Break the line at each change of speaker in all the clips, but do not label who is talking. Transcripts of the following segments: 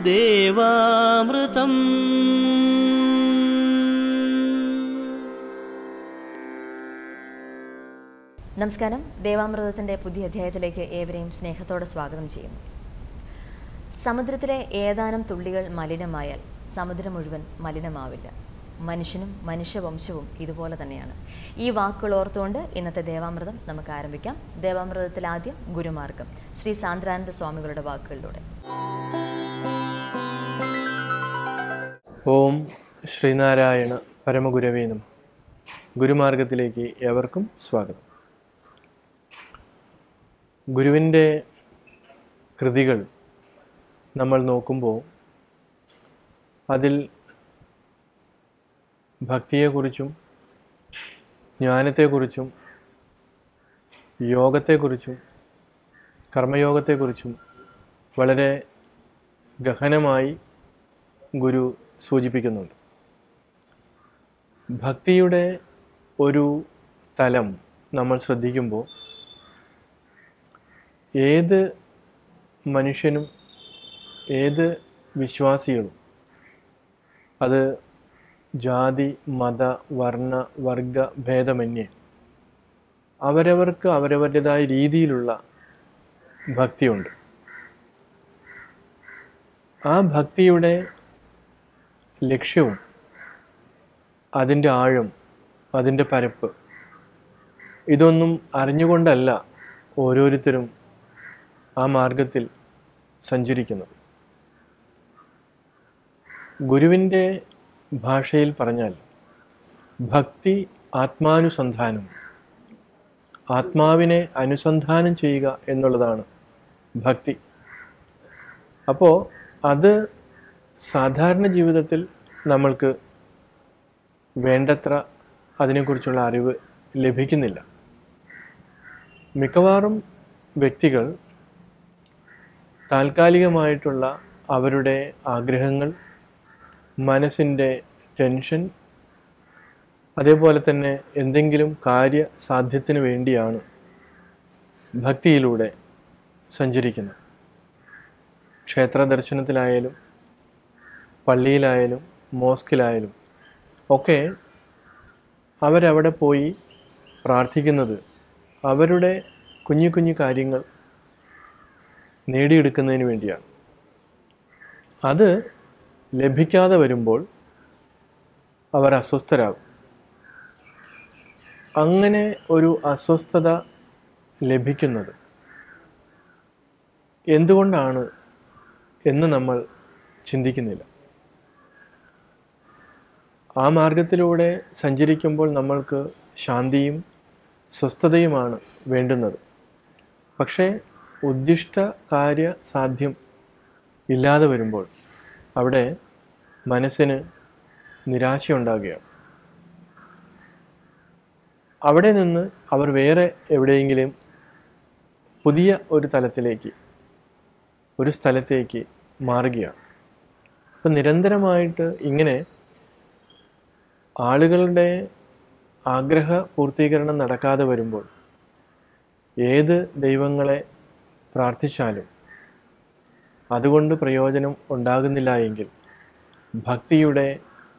ദേവാമൃതം
നമസ്കാരം ദേവാമൃതത്തിൻ്റെ പുതിയ അധ്യായത്തിലേക്ക് ഏവരെയും സ്നേഹത്തോടെ സ്വാഗതം ചെയ്യുന്നു സമുദ്രത്തിലെ ഏതാനും തുള്ളികൾ മലിനമായാൽ സമുദ്രം മുഴുവൻ മലിനമാവില്ല മനുഷ്യനും മനുഷ്യവംശവും ഇതുപോലെ തന്നെയാണ് ഈ വാക്കുകൾ ഓർത്തുകൊണ്ട് ഇന്നത്തെ ദേവാമൃതം നമുക്ക് ആരംഭിക്കാം ദേവാമൃതത്തിൽ ആദ്യം ഗുരുമാർഗം ശ്രീ സാന്ദ്രാനന്ദ സ്വാമികളുടെ വാക്കുകളിലൂടെ
ഓം ശ്രീനാരായണ പരമഗുരവേ നമ ഗുരുമാർഗത്തിലേക്ക് ഏവർക്കും സ്വാഗതം ഗുരുവിൻ്റെ കൃതികൾ നമ്മൾ നോക്കുമ്പോൾ അതിൽ ഭക്തിയെക്കുറിച്ചും ജ്ഞാനത്തെക്കുറിച്ചും യോഗത്തെക്കുറിച്ചും കർമ്മയോഗത്തെക്കുറിച്ചും വളരെ ഗഹനമായി ഗുരു സൂചിപ്പിക്കുന്നുണ്ട് ഭക്തിയുടെ ഒരു തലം നമ്മൾ ശ്രദ്ധിക്കുമ്പോൾ ഏത് മനുഷ്യനും ഏത് വിശ്വാസികളും അത് ജാതി മത വർണ്ണ വർഗ ഭേദമന്യേ അവരവർക്ക് അവരവരുടേതായ രീതിയിലുള്ള ഭക്തിയുണ്ട് ആ ഭക്തിയുടെ ലക്ഷ്യവും അതിൻ്റെ ആഴം അതിൻ്റെ പരപ്പ് ഇതൊന്നും അറിഞ്ഞുകൊണ്ടല്ല ഓരോരുത്തരും ആ മാർഗത്തിൽ സഞ്ചരിക്കുന്നത് ഗുരുവിൻ്റെ ഭാഷയിൽ പറഞ്ഞാൽ ഭക്തി ആത്മാനുസന്ധാനം ആത്മാവിനെ അനുസന്ധാനം ചെയ്യുക എന്നുള്ളതാണ് ഭക്തി അപ്പോൾ അത് സാധാരണ ജീവിതത്തിൽ നമ്മൾക്ക് വേണ്ടത്ര അതിനെക്കുറിച്ചുള്ള അറിവ് ലഭിക്കുന്നില്ല മിക്കവാറും വ്യക്തികൾ താൽക്കാലികമായിട്ടുള്ള അവരുടെ ആഗ്രഹങ്ങൾ മനസ്സിൻ്റെ ടെൻഷൻ അതേപോലെ തന്നെ എന്തെങ്കിലും കാര്യസാധ്യത്തിന് വേണ്ടിയാണ് ഭക്തിയിലൂടെ സഞ്ചരിക്കുന്നത് ക്ഷേത്ര ദർശനത്തിലായാലും പള്ളിയിലായാലും മോസ്കിലായാലും ഒക്കെ അവരവിടെ പോയി പ്രാർത്ഥിക്കുന്നത് അവരുടെ കുഞ്ഞു കുഞ്ഞു കാര്യങ്ങൾ നേടിയെടുക്കുന്നതിന് വേണ്ടിയാണ് അത് ലഭിക്കാതെ വരുമ്പോൾ അവർ അസ്വസ്ഥരാകും അങ്ങനെ ഒരു അസ്വസ്ഥത ലഭിക്കുന്നത് എന്തുകൊണ്ടാണ് എന്ന് നമ്മൾ ചിന്തിക്കുന്നില്ല ആ മാർഗത്തിലൂടെ സഞ്ചരിക്കുമ്പോൾ നമ്മൾക്ക് ശാന്തിയും സ്വസ്ഥതയുമാണ് വേണ്ടുന്നത് പക്ഷേ ഉദ്ദിഷ്ട കാര്യ സാധ്യം ഇല്ലാതെ വരുമ്പോൾ അവിടെ മനസ്സിന് നിരാശയുണ്ടാകുകയാണ് അവിടെ നിന്ന് അവർ വേറെ എവിടെയെങ്കിലും പുതിയ ഒരു തലത്തിലേക്ക് ഒരു സ്ഥലത്തേക്ക് മാറുകയാണ് അപ്പം നിരന്തരമായിട്ട് ഇങ്ങനെ ആളുകളുടെ ആഗ്രഹ പൂർത്തീകരണം നടക്കാതെ വരുമ്പോൾ ഏത് ദൈവങ്ങളെ പ്രാർത്ഥിച്ചാലും അതുകൊണ്ട് പ്രയോജനം ഉണ്ടാകുന്നില്ല എങ്കിൽ ഭക്തിയുടെ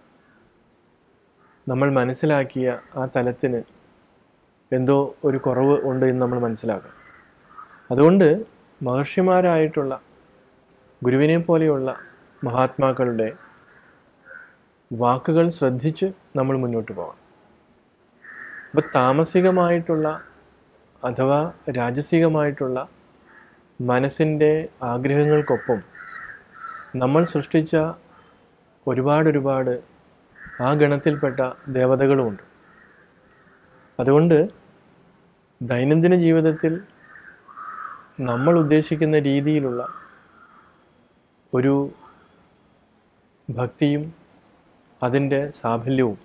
നമ്മൾ മനസ്സിലാക്കിയ ആ തലത്തിന് എന്തോ ഒരു കുറവ് ഉണ്ട് എന്ന് നമ്മൾ മനസ്സിലാക്കണം അതുകൊണ്ട് മഹർഷിമാരായിട്ടുള്ള ഗുരുവിനെ പോലെയുള്ള മഹാത്മാക്കളുടെ വാക്കുകൾ ശ്രദ്ധിച്ച് നമ്മൾ മുന്നോട്ട് പോകണം അപ്പോൾ താമസികമായിട്ടുള്ള അഥവാ രാജസികമായിട്ടുള്ള മനസ്സിൻ്റെ ആഗ്രഹങ്ങൾക്കൊപ്പം നമ്മൾ സൃഷ്ടിച്ച ഒരുപാട് ഒരുപാട് ആ ഗണത്തിൽപ്പെട്ട ദേവതകളുമുണ്ട് അതുകൊണ്ട് ദൈനംദിന ജീവിതത്തിൽ നമ്മൾ ഉദ്ദേശിക്കുന്ന രീതിയിലുള്ള ഒരു ഭക്തിയും അതിൻ്റെ സാഫല്യവും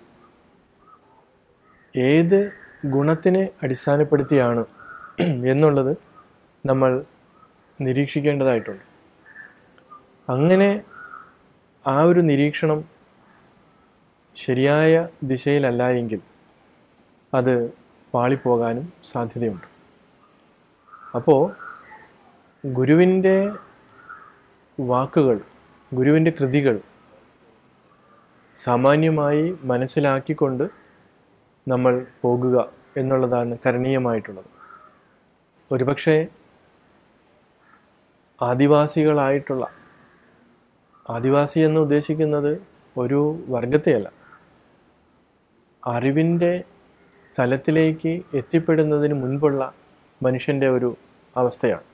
ഏത് ഗുണത്തിനെ അടിസ്ഥാനപ്പെടുത്തിയാണ് എന്നുള്ളത് നമ്മൾ നിരീക്ഷിക്കേണ്ടതായിട്ടുണ്ട് അങ്ങനെ ആ ഒരു നിരീക്ഷണം ശരിയായ ദിശയിലല്ല എങ്കിൽ അത് പാളിപ്പോകാനും സാധ്യതയുണ്ട് അപ്പോൾ ഗുരുവിൻ്റെ വാക്കുകൾ ഗുരുവിൻ്റെ കൃതികൾ സാമാന്യമായി മനസ്സിലാക്കിക്കൊണ്ട് നമ്മൾ പോകുക എന്നുള്ളതാണ് കരണീയമായിട്ടുള്ളത് ഒരുപക്ഷെ ആദിവാസികളായിട്ടുള്ള ആദിവാസി എന്ന് ഉദ്ദേശിക്കുന്നത് ഒരു വർഗത്തെയല്ല അറിവിൻ്റെ തലത്തിലേക്ക് എത്തിപ്പെടുന്നതിന് മുൻപുള്ള മനുഷ്യൻ്റെ ഒരു അവസ്ഥയാണ്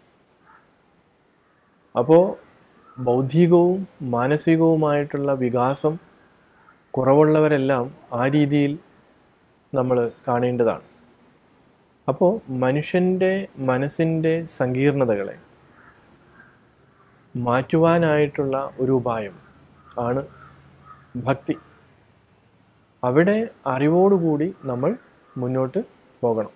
അപ്പോൾ ബൗദ്ധികവും മാനസികവുമായിട്ടുള്ള വികാസം കുറവുള്ളവരെല്ലാം ആ രീതിയിൽ നമ്മൾ കാണേണ്ടതാണ് അപ്പോൾ മനുഷ്യൻ്റെ മനസ്സിൻ്റെ സങ്കീർണതകളെ മാറ്റുവാനായിട്ടുള്ള ഒരു ഉപായം ആണ് ഭക്തി അവിടെ അറിവോടുകൂടി നമ്മൾ മുന്നോട്ട് പോകണം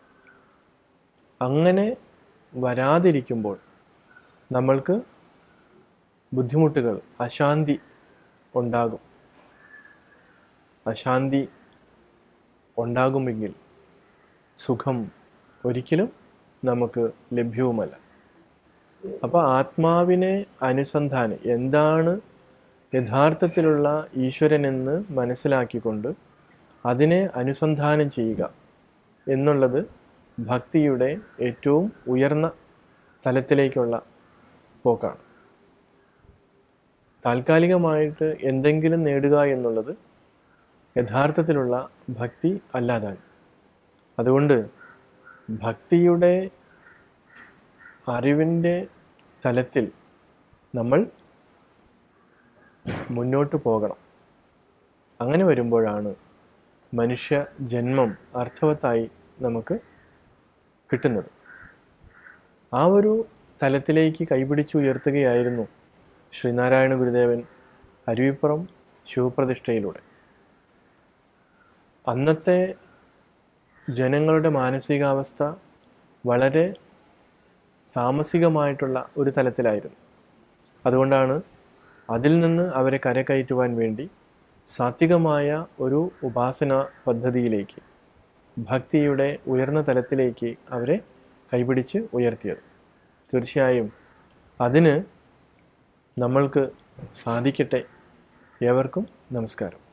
അങ്ങനെ വരാതിരിക്കുമ്പോൾ നമ്മൾക്ക് ബുദ്ധിമുട്ടുകൾ അശാന്തി ഉണ്ടാകും അശാന്തി ഉണ്ടാകുമെങ്കിൽ സുഖം ഒരിക്കലും നമുക്ക് ലഭ്യവുമല്ല അപ്പോൾ ആത്മാവിനെ അനുസന്ധാനം എന്താണ് യഥാർത്ഥത്തിലുള്ള ഈശ്വരനെന്ന് മനസ്സിലാക്കിക്കൊണ്ട് അതിനെ അനുസന്ധാനം ചെയ്യുക എന്നുള്ളത് ഭക്തിയുടെ ഏറ്റവും ഉയർന്ന തലത്തിലേക്കുള്ള പോക്കാണ് താൽക്കാലികമായിട്ട് എന്തെങ്കിലും നേടുക എന്നുള്ളത് യഥാർത്ഥത്തിലുള്ള ഭക്തി അല്ലാതാണ് അതുകൊണ്ട് ഭക്തിയുടെ അറിവിൻ്റെ തലത്തിൽ നമ്മൾ മുന്നോട്ട് പോകണം അങ്ങനെ വരുമ്പോഴാണ് മനുഷ്യ ജന്മം അർത്ഥവത്തായി നമുക്ക് കിട്ടുന്നത് ആ ഒരു തലത്തിലേക്ക് കൈപിടിച്ചുയർത്തുകയായിരുന്നു ശ്രീനാരായണ ഗുരുദേവൻ അരുവിപ്പുറം ശിവപ്രതിഷ്ഠയിലൂടെ അന്നത്തെ ജനങ്ങളുടെ മാനസികാവസ്ഥ വളരെ താമസികമായിട്ടുള്ള ഒരു തലത്തിലായിരുന്നു അതുകൊണ്ടാണ് അതിൽ നിന്ന് അവരെ കരകയറ്റുവാൻ വേണ്ടി സാത്വികമായ ഒരു ഉപാസന പദ്ധതിയിലേക്ക് ഭക്തിയുടെ ഉയർന്ന തലത്തിലേക്ക് അവരെ കൈപിടിച്ച് ഉയർത്തിയത് തീർച്ചയായും അതിന് നമ്മൾക്ക് സാധിക്കട്ടെ ഏവർക്കും നമസ്കാരം